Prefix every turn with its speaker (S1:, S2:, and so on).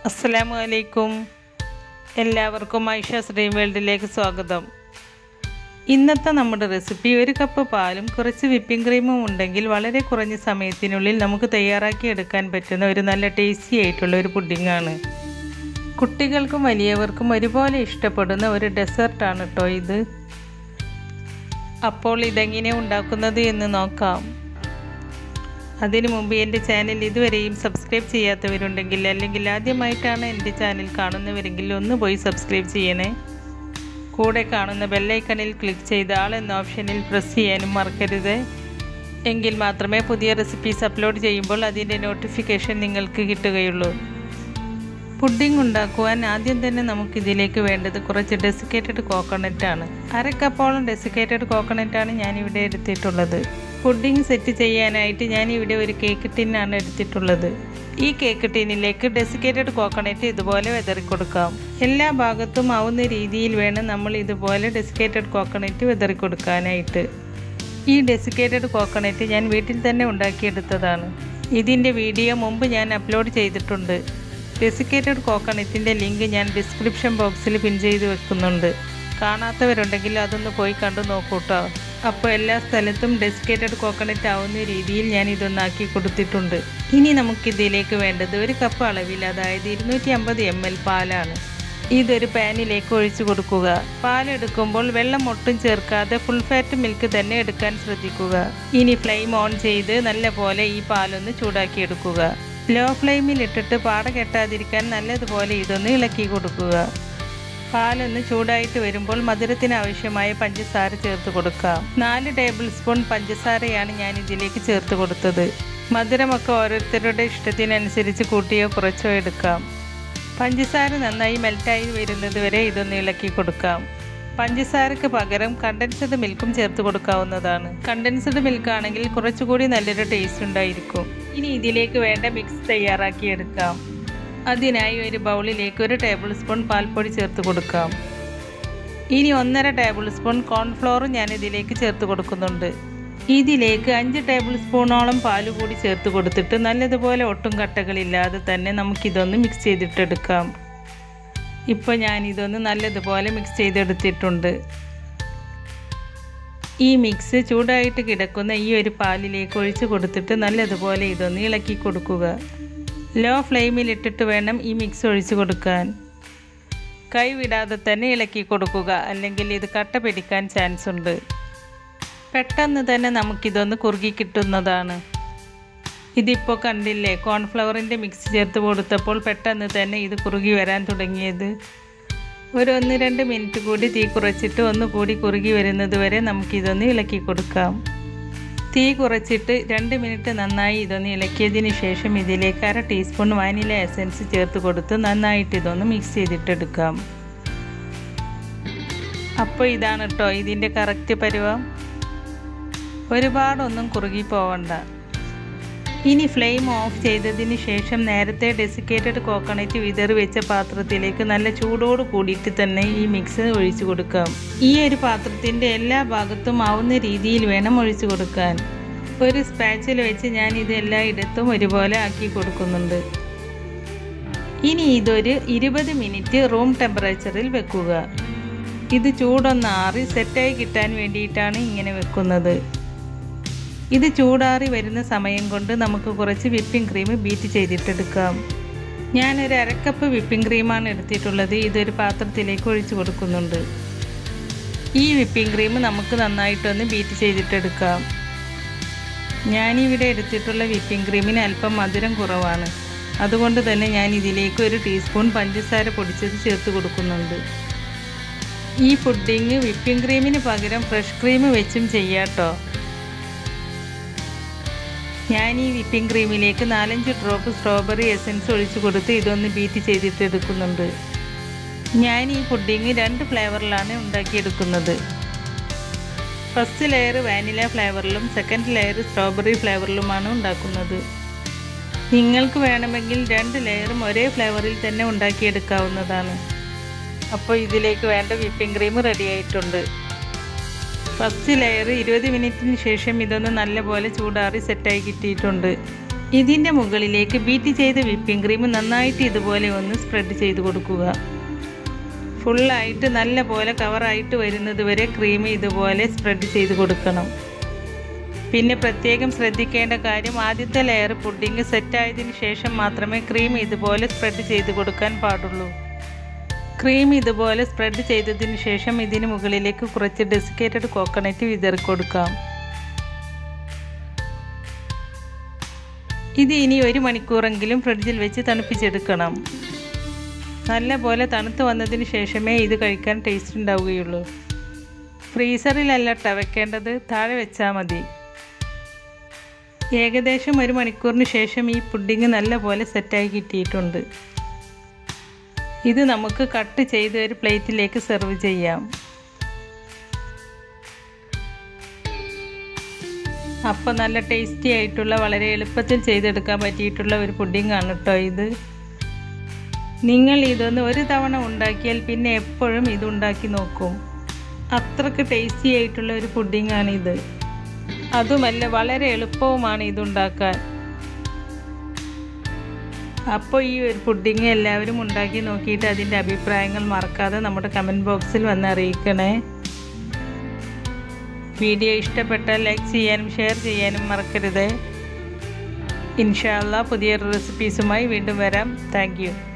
S1: അസ്സലാമു അലൈക്കും എല്ലാവർക്കും ഐഷ ശ്രീ വേൾഡിലേക്ക് സ്വാഗതം ഇന്നത്തെ നമ്മുടെ റെസിപ്പി ഒരു കപ്പ് പാലും കുറച്ച് വിപ്പിംഗ് ക്രീമും ഉണ്ടെങ്കിൽ വളരെ കുറഞ്ഞ സമയത്തിനുള്ളിൽ നമുക്ക് തയ്യാറാക്കി എടുക്കാൻ പറ്റുന്ന ഒരു നല്ല ടേസ്റ്റി ആയിട്ടുള്ള ഒരു പുഡിങ്ങാണ് കുട്ടികൾക്കും വലിയവർക്കും ഒരുപോലെ ഇഷ്ടപ്പെടുന്ന ഒരു ഡെസേർട്ടാണ് കേട്ടോ ഇത് അപ്പോൾ ഇതെങ്ങനെ ഉണ്ടാക്കുന്നത് എന്ന് നോക്കാം അതിനു മുമ്പ് എൻ്റെ ചാനൽ ഇതുവരെയും സബ്സ്ക്രൈബ് ചെയ്യാത്തവരുണ്ടെങ്കിൽ അല്ലെങ്കിൽ ആദ്യമായിട്ടാണ് എൻ്റെ ചാനൽ കാണുന്നവരെങ്കിൽ ഒന്ന് പോയി സബ്സ്ക്രൈബ് ചെയ്യണേ കൂടെ കാണുന്ന ബെല്ലൈക്കണിൽ ക്ലിക്ക് ചെയ്ത് ആൾ എന്ന ഓപ്ഷനിൽ പ്രസ് ചെയ്യാനും മറക്കരുത് എങ്കിൽ മാത്രമേ പുതിയ റെസിപ്പീസ് അപ്ലോഡ് ചെയ്യുമ്പോൾ അതിൻ്റെ നോട്ടിഫിക്കേഷൻ നിങ്ങൾക്ക് കിട്ടുകയുള്ളൂ പുഡിംഗ് ഉണ്ടാക്കുവാൻ ആദ്യം തന്നെ നമുക്കിതിലേക്ക് വേണ്ടത് കുറച്ച് ഡെസിക്കേറ്റഡ് കോക്കനട്ട് ആണ് അര കപ്പോളം ഡെസിക്കേറ്റഡ് കോക്കനട്ട് ആണ് ഞാനിവിടെ എടുത്തിട്ടുള്ളത് പുഡിംഗ് സെറ്റ് ചെയ്യാനായിട്ട് ഞാനിവിടെ ഒരു കേക്ക് ടിന്നാണ് എടുത്തിട്ടുള്ളത് ഈ കേക്ക് ടിന്നിലേക്ക് ഡെസിക്കേറ്റഡ് കോക്കനട്ട് ഇതുപോലെ വെതറി കൊടുക്കാം എല്ലാ ഭാഗത്തും ആവുന്ന രീതിയിൽ വേണം നമ്മൾ ഇതുപോലെ ഡെസിക്കേറ്റഡ് കോക്കനട്ട് വെതറി കൊടുക്കാനായിട്ട് ഈ ഡെസിക്കേറ്റഡ് കോക്കനട്ട് ഞാൻ വീട്ടിൽ തന്നെ ഉണ്ടാക്കിയെടുത്തതാണ് ഇതിൻ്റെ വീഡിയോ മുമ്പ് ഞാൻ അപ്ലോഡ് ചെയ്തിട്ടുണ്ട് ഡെസിക്കേറ്റഡ് കോക്കനട്ടിൻ്റെ ലിങ്ക് ഞാൻ ഡിസ്ക്രിപ്ഷൻ ബോക്സിൽ പിൻ ചെയ്ത് വെക്കുന്നുണ്ട് കാണാത്തവരുണ്ടെങ്കിൽ അതൊന്ന് പോയി കണ്ടു നോക്കൂട്ടോ അപ്പോൾ എല്ലാ സ്ഥലത്തും ഡെസിക്കേറ്റഡ് കോക്കനട്ട് ആവുന്ന രീതിയിൽ ഞാൻ ഇതൊന്നാക്കി കൊടുത്തിട്ടുണ്ട് ഇനി നമുക്കിതിലേക്ക് വേണ്ടത് ഒരു കപ്പ് അളവിൽ അതായത് ഇരുന്നൂറ്റി അമ്പത് എം എൽ പാലാണ് ഇതൊരു പാനിലേക്ക് ഒഴിച്ചു കൊടുക്കുക പാലെടുക്കുമ്പോൾ വെള്ളം ഒട്ടും ചേർക്കാതെ ഫുൾ ഫാറ്റ് മിൽക്ക് തന്നെ എടുക്കാൻ ശ്രദ്ധിക്കുക ഇനി ഫ്ലെയിം ഓൺ ചെയ്ത് നല്ലപോലെ ഈ പാലൊന്ന് ചൂടാക്കി എടുക്കുക ലോ ഫ്ലെയിമിൽ ഇട്ടിട്ട് പാട കെട്ടാതിരിക്കാൻ നല്ലതുപോലെ ഇതൊന്ന് ഇളക്കി കൊടുക്കുക പാലൊന്ന് ചൂടായിട്ട് വരുമ്പോൾ മധുരത്തിന് ആവശ്യമായ പഞ്ചസാര ചേർത്ത് കൊടുക്കാം നാല് ടേബിൾ സ്പൂൺ പഞ്ചസാരയാണ് ഞാൻ ഇതിലേക്ക് ചേർത്ത് കൊടുത്തത് മധുരമൊക്കെ ഓരോരുത്തരുടെ ഇഷ്ടത്തിനനുസരിച്ച് കൂട്ടിയോ കുറച്ചോ എടുക്കാം പഞ്ചസാര നന്നായി മെൽറ്റായി വരുന്നത് വരെ ഇതൊന്ന് ഇളക്കി കൊടുക്കാം പഞ്ചസാരക്ക് പകരം കണ്ടൻസ്ഡ് മിൽക്കും ചേർത്ത് കൊടുക്കാവുന്നതാണ് കണ്ടൻസ്ഡ് മിൽക്ക് ആണെങ്കിൽ കുറച്ചുകൂടി നല്ലൊരു ടേസ്റ്റ് ഉണ്ടായിരിക്കും ഇനി ഇതിലേക്ക് വേണ്ട മിക്സ് തയ്യാറാക്കിയെടുക്കാം അതിനായി ഒരു ബൗളിലേക്ക് ഒരു ടേബിൾ സ്പൂൺ പാൽപ്പൊടി ചേർത്ത് കൊടുക്കാം ഇനി ഒന്നര ടേബിൾ സ്പൂൺ കോൺഫ്ലോറും ഞാൻ ഇതിലേക്ക് ചേർത്ത് കൊടുക്കുന്നുണ്ട് ഇതിലേക്ക് അഞ്ച് ടേബിൾ സ്പൂണോളം പാൽ കൂടി ചേർത്ത് കൊടുത്തിട്ട് നല്ലതുപോലെ ഒട്ടും കട്ടകളില്ലാതെ തന്നെ നമുക്കിതൊന്ന് മിക്സ് ചെയ്തിട്ടെടുക്കാം ഇപ്പോൾ ഞാൻ ഇതൊന്ന് നല്ലതുപോലെ മിക്സ് ചെയ്തെടുത്തിട്ടുണ്ട് ഈ മിക്സ് ചൂടായിട്ട് കിടക്കുന്ന ഈ ഒരു പാലിലേക്ക് ഒഴിച്ച് കൊടുത്തിട്ട് നല്ലതുപോലെ ഇതൊന്ന് ഇളക്കി കൊടുക്കുക ലോ ഫ്ലെയിമിൽ ഇട്ടിട്ട് വേണം ഈ മിക്സ് ഒഴിച്ച് കൊടുക്കാൻ കൈ വിടാതെ തന്നെ ഇളക്കി കൊടുക്കുക അല്ലെങ്കിൽ ഇത് കട്ട പിടിക്കാൻ ചാൻസ് ഉണ്ട് പെട്ടെന്ന് തന്നെ നമുക്കിതൊന്ന് കുറുകി കിട്ടുന്നതാണ് ഇതിപ്പോൾ കണ്ടില്ലേ കോൺഫ്ലവറിൻ്റെ മിക്സ് ചേർത്ത് കൊടുത്തപ്പോൾ പെട്ടെന്ന് തന്നെ ഇത് കുറുകി വരാൻ തുടങ്ങിയത് ഒരു ഒന്ന് രണ്ട് മിനിറ്റ് കൂടി തീ കുറച്ചിട്ട് ഒന്ന് കൂടി കുറുകി വരുന്നത് വരെ നമുക്കിതൊന്ന് ഇളക്കി കൊടുക്കാം തീ കുറച്ചിട്ട് രണ്ട് മിനിറ്റ് നന്നായി ഇതൊന്ന് ഇളക്കിയതിന് ശേഷം ഇതിലേക്ക് അര ടീസ്പൂൺ വാനില എസൻസ് ചേർത്ത് കൊടുത്ത് നന്നായിട്ട് ഇതൊന്ന് മിക്സ് ചെയ്തിട്ടെടുക്കാം അപ്പോൾ ഇതാണ് കേട്ടോ ഇതിൻ്റെ കറക്റ്റ് പരുവം ഒരുപാടൊന്നും കുറുകി പോവണ്ട ഇനി ഫ്ലെയിം ഓഫ് ചെയ്തതിന് ശേഷം നേരത്തെ ഡെസിക്കേറ്റഡ് കോക്കനട്ട് വിതറി വെച്ച പാത്രത്തിലേക്ക് നല്ല ചൂടോട് കൂടിയിട്ട് തന്നെ ഈ മിക്സ് ഒഴിച്ചു കൊടുക്കാം ഈ ഒരു പാത്രത്തിൻ്റെ എല്ലാ ഭാഗത്തും ആവുന്ന രീതിയിൽ വേണം ഒഴിച്ചു കൊടുക്കാൻ ഒരു സ്പാച്ചിൽ വെച്ച് ഞാൻ ഇത് എല്ലായിടത്തും ഒരുപോലെ ആക്കി കൊടുക്കുന്നുണ്ട് ഇനി ഇതൊരു ഇരുപത് മിനിറ്റ് റൂം ടെമ്പറേച്ചറിൽ വെക്കുക ഇത് ചൂടൊന്ന് ആറി സെറ്റായി കിട്ടാൻ വേണ്ടിയിട്ടാണ് ഇങ്ങനെ വെക്കുന്നത് ഇത് ചൂടാറി വരുന്ന സമയം കൊണ്ട് നമുക്ക് കുറച്ച് വിപ്പിംഗ് ക്രീം ബീറ്റ് ചെയ്തിട്ടെടുക്കാം ഞാനൊരു അരക്കപ്പ് വിപ്പിംഗ് ക്രീമാണ് എടുത്തിട്ടുള്ളത് ഇതൊരു പാത്രത്തിലേക്ക് ഒഴിച്ചു കൊടുക്കുന്നുണ്ട് ഈ വിപ്പിംഗ് ക്രീം നമുക്ക് നന്നായിട്ടൊന്ന് ബീറ്റ് ചെയ്തിട്ടെടുക്കാം ഞാനിവിടെ എടുത്തിട്ടുള്ള വിപ്പിംഗ് ക്രീമിന് അല്പം മധുരം കുറവാണ് അതുകൊണ്ട് തന്നെ ഞാൻ ഇതിലേക്ക് ഒരു ടീസ്പൂൺ പഞ്ചസാര പൊടിച്ചത് ചേർത്ത് കൊടുക്കുന്നുണ്ട് ഈ പുഡിങ് വിപ്പിംഗ് ക്രീമിന് പകരം ഫ്രഷ് ക്രീം വെച്ചും ചെയ്യാട്ടോ ഞാൻ ഈ വിപ്പിംഗ് ക്രീമിലേക്ക് നാലഞ്ച് ഡ്രോപ്പ് സ്ട്രോബെറി എസൻസ് ഒഴിച്ചു കൊടുത്ത് ഇതൊന്ന് ബീറ്റ് ചെയ്തിട്ട് എടുക്കുന്നുണ്ട് ഞാൻ ഈ പുഡിങ് രണ്ട് ഫ്ലേവറിലാണ് ഉണ്ടാക്കിയെടുക്കുന്നത് ഫസ്റ്റ് ലെയർ വാനില ഫ്ലേവറിലും സെക്കൻഡ് ലെയർ സ്ട്രോബെറി ഫ്ലേവറിലുമാണ് ഉണ്ടാക്കുന്നത് നിങ്ങൾക്ക് വേണമെങ്കിൽ രണ്ട് ലെയറും ഒരേ ഫ്ലേവറിൽ തന്നെ ഉണ്ടാക്കിയെടുക്കാവുന്നതാണ് അപ്പോൾ ഇതിലേക്ക് വേണ്ട വിപ്പിംഗ് ക്രീം റെഡി ആയിട്ടുണ്ട് ഫസ്റ്റ് ലെയർ ഇരുപത് മിനിറ്റിന് ശേഷം ഇതൊന്ന് നല്ലപോലെ ചൂടാറി സെറ്റായി കിട്ടിയിട്ടുണ്ട് ഇതിൻ്റെ മുകളിലേക്ക് ബീറ്റ് ചെയ്ത വിപ്പിംഗ് ക്രീം നന്നായിട്ട് ഇതുപോലെ ഒന്ന് സ്പ്രെഡ് ചെയ്ത് കൊടുക്കുക ഫുള്ളായിട്ട് നല്ല പോലെ കവറായിട്ട് വരുന്നത് വരെ ക്രീം ഇതുപോലെ സ്പ്രെഡ് ചെയ്ത് കൊടുക്കണം പിന്നെ പ്രത്യേകം ശ്രദ്ധിക്കേണ്ട കാര്യം ആദ്യത്തെ ലെയർ പുഡിംഗ് സെറ്റായതിനു ശേഷം മാത്രമേ ക്രീം ഇതുപോലെ സ്പ്രെഡ് ചെയ്ത് കൊടുക്കാൻ പാടുള്ളൂ ക്രീം ഇതുപോലെ സ്പ്രെഡ് ചെയ്തതിന് ശേഷം ഇതിന് മുകളിലേക്ക് കുറച്ച് ഡെസിക്കേറ്റഡ് കോക്കനട്ട് വിതറി കൊടുക്കാം ഇത് ഇനി ഒരു മണിക്കൂറെങ്കിലും ഫ്രിഡ്ജിൽ വെച്ച് തണുപ്പിച്ചെടുക്കണം നല്ല പോലെ തണുത്ത് വന്നതിന് ശേഷമേ ഇത് കഴിക്കാൻ ടേസ്റ്റ് ഉണ്ടാവുകയുള്ളൂ ഫ്രീസറിലല്ല ട്ട വെക്കേണ്ടത് താഴെ വെച്ചാൽ മതി ഏകദേശം ഒരു മണിക്കൂറിന് ശേഷം ഈ പുഡിങ് നല്ല പോലെ സെറ്റായി കിട്ടിയിട്ടുണ്ട് ഇത് നമുക്ക് കട്ട് ചെയ്ത് ഒരു പ്ലേറ്റിലേക്ക് സെർവ് ചെയ്യാം അപ്പോൾ നല്ല ടേസ്റ്റി ആയിട്ടുള്ള വളരെ എളുപ്പത്തിൽ ചെയ്തെടുക്കാൻ പറ്റിയിട്ടുള്ള ഒരു പുഡിംഗ് ആണ് കേട്ടോ ഇത് നിങ്ങൾ ഇതൊന്ന് ഒരു തവണ ഉണ്ടാക്കിയാൽ പിന്നെ എപ്പോഴും ഇത് ഉണ്ടാക്കി നോക്കും അത്രക്ക് ടേസ്റ്റി ആയിട്ടുള്ള ഒരു പുഡിംഗ് ആണിത് അതുമല്ല വളരെ എളുപ്പവുമാണ് ഇതുണ്ടാക്കാൻ അപ്പോൾ ഈ ഒരു പുഡിങ് എല്ലാവരും ഉണ്ടാക്കി നോക്കിയിട്ട് അതിൻ്റെ അഭിപ്രായങ്ങൾ മറക്കാതെ നമ്മുടെ കമൻറ്റ് ബോക്സിൽ വന്ന് അറിയിക്കണേ വീഡിയോ ഇഷ്ടപ്പെട്ടാൽ ലൈക്ക് ചെയ്യാനും ഷെയർ ചെയ്യാനും മറക്കരുത് ഇൻഷാല്ല പുതിയൊരു റെസിപ്പീസുമായി വീണ്ടും വരാം താങ്ക്